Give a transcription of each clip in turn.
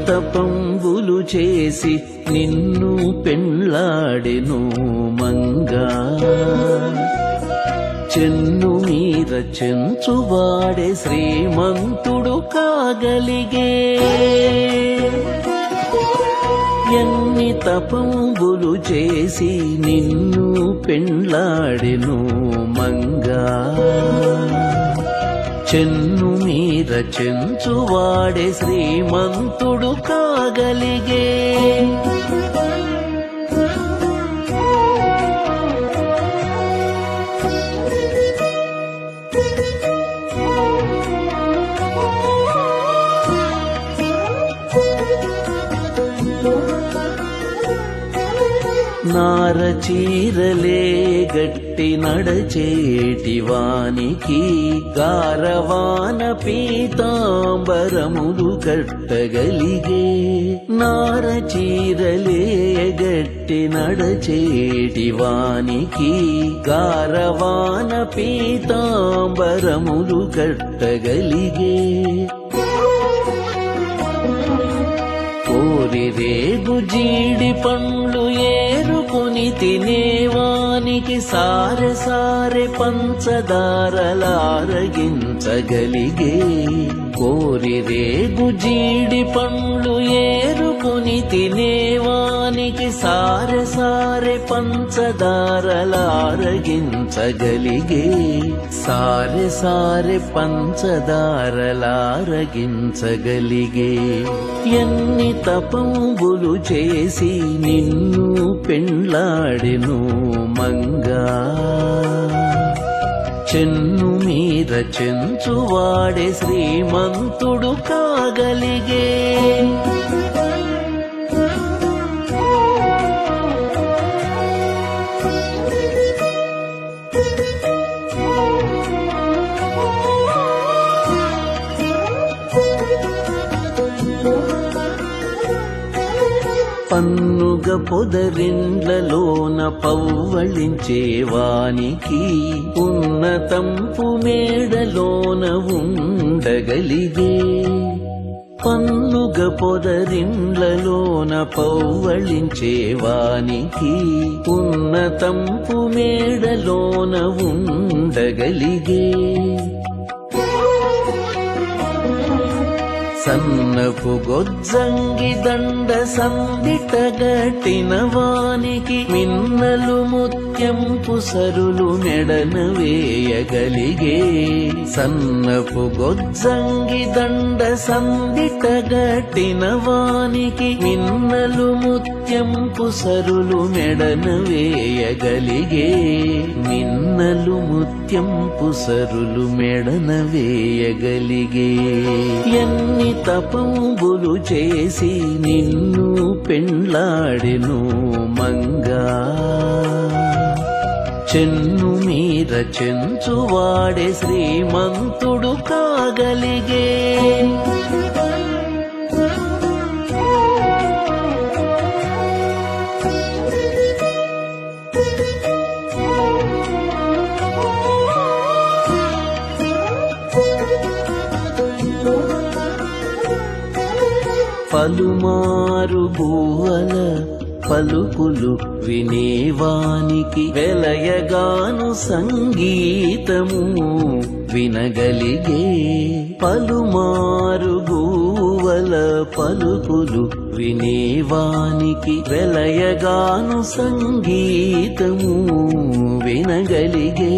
తపంబులు చేసి నిన్ను పెళ్ళాడెను మంగా చెన్ను మీర చెంచువాడే శ్రీమంతుడు కాగలిగే ఎన్ని తపంబులు చేసి నిన్ను పెళ్ళాడెను మంగా చెన్ను మీర చెంచువాడే శ్రీమంతుడు కాగలిగే నార చీరలే గట్టి నడచేటి వానికి గారవాన పీతాంబరములు కట్టగలిగే నార చీరలే గట్టి నడచేటి వానికి గారవాన పీతాంబరములు కట్టగలిగే కోరి రేగు జీడి పండ్లు ఏరుకొని తినేవానికి సారె సారె పంచదారలారగించగలిగే కోరి రేగు జీడి పండ్లు ఏరుకొని తినేవానికి సారె సారె పంచదారలారగించగలిగే సారె సారె పంచదారలారగించగలిగే ఎన్ని తపంబులు చేసి నిన్ను పెళ్ళాడెను మంగా చెన్ను మీద చెంచువాడే శ్రీమంతుడు కాగలిగే పన్నుగ పొదరిండ్లలోన పవ్వళించేవానికి ఉన్నతంపు మేడలోన ఉండగలిగే పన్నుగ పొదరిండ్లలోన పవ్వళించేవానికి ఉన్నతంపు మేడలోన ఉండగలిగే సన్నపు గొజ్జంగి దండ సందిటగట్టిన వానికి మిన్నలు ముత్యంపు సరులు మెడన వేయగలిగే సన్నపు గొజ్జంగి దండ సందిటగట్టిన వానికి మిన్నలు ముత్యంపు సరులు మెడన వేయగలిగే మిన్నలు ముత్యంపు సరులు మెడన వేయగలిగే ఎన్ని తపంబులు చేసి నిన్ను పెళ్ళాడెను మంగా చెన్ను మీద చెంచువాడే శ్రీమంతుడు కాగలిగే పలుమారు భూవల పలుకులు వినేవానికి వెలయగాను సంగీతము వినగలిగే పలుమారు భూవల పలుకులు వినేవానికి వెలయగాను సంగీతము వినగలిగే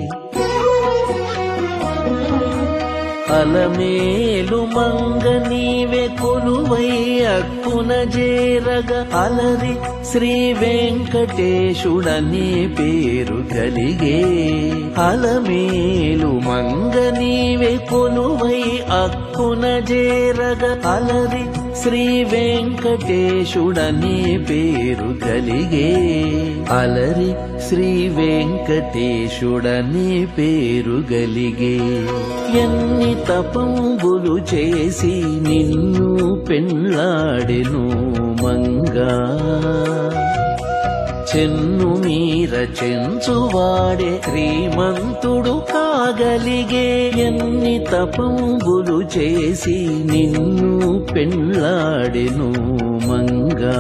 అలమేలు మంగ నీవే కొలువై అక్కున చేరగ అలరి శ్రీ వెంకటేశుడనే పేరు కలిగే అలమేలు మంగ నీవే కొలువై అక్కున చేరగ అలరి శ్రీ వెంకటేశుడనే పేరు కలిగే అలరి శ్రీ వెంకటేశుడనే పేరు గలిగే ఎన్ని తపంబులు చేసి నిన్ను పెళ్ళాడెను మంగా చెన్ను మీర చెంచువాడే శ్రీమంతుడు కాగలిగే ఎన్ని తపంబులు చేసి నిన్ను పెళ్ళాడెను మంగా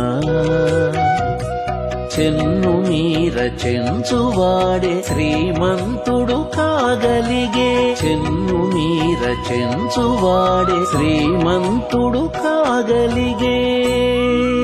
చెన్ను మీర చెంచువాడే శ్రీమంతుడు కాగలిగే చెన్ను మీర చెంచువాడే శ్రీమంతుడు కాగలిగే